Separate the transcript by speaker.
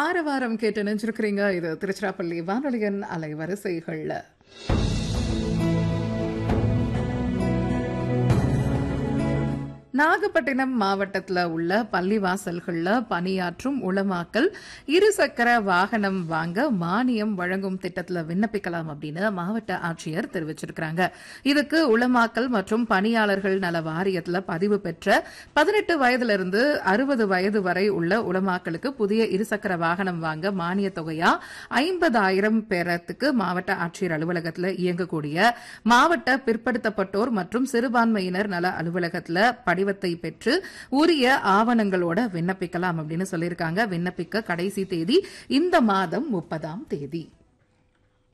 Speaker 1: வார வாரம் கேட்டு நினைச்சிருக்கிறீங்க இது திருச்சிராப்பள்ளி வானொலியின் அலைவரிசைகள்ல நாகப்பட்டினம் மாவட்டத்தில் உள்ள பள்ளிவாசல்கள்ல பணியாற்றும் உளமாக்கல் இருசக்கர வாகனம் வாங்க மானியம் வழங்கும் திட்டத்தில் விண்ணப்பிக்கலாம் அப்படின்னு மாவட்ட ஆட்சியர் தெரிவிச்சிருக்கிறாங்க இதுக்கு உளமாக்கல் மற்றும் பணியாளர்கள் நல வாரியத்தில் பதிவு பெற்ற பதினெட்டு வயதிலிருந்து அறுபது வயது வரை உள்ள உளமாக்கலுக்கு புதிய இருசக்கர வாகனம் வாங்க மானிய தொகையா ஐம்பதாயிரம் பேரத்துக்கு மாவட்ட ஆட்சியர் அலுவலகத்தில் இயங்கக்கூடிய மாவட்ட பிற்படுத்தப்பட்டோர் மற்றும் சிறுபான்மையினர் நல அலுவலகத்தில் படிவத்தை பெற்று உரிய ஆவணங்களோட விண்ணப்பிக்கலாம் அப்படின்னு சொல்லியிருக்காங்க விண்ணப்பிக்க கடைசி தேதி இந்த மாதம் முப்பதாம் தேதி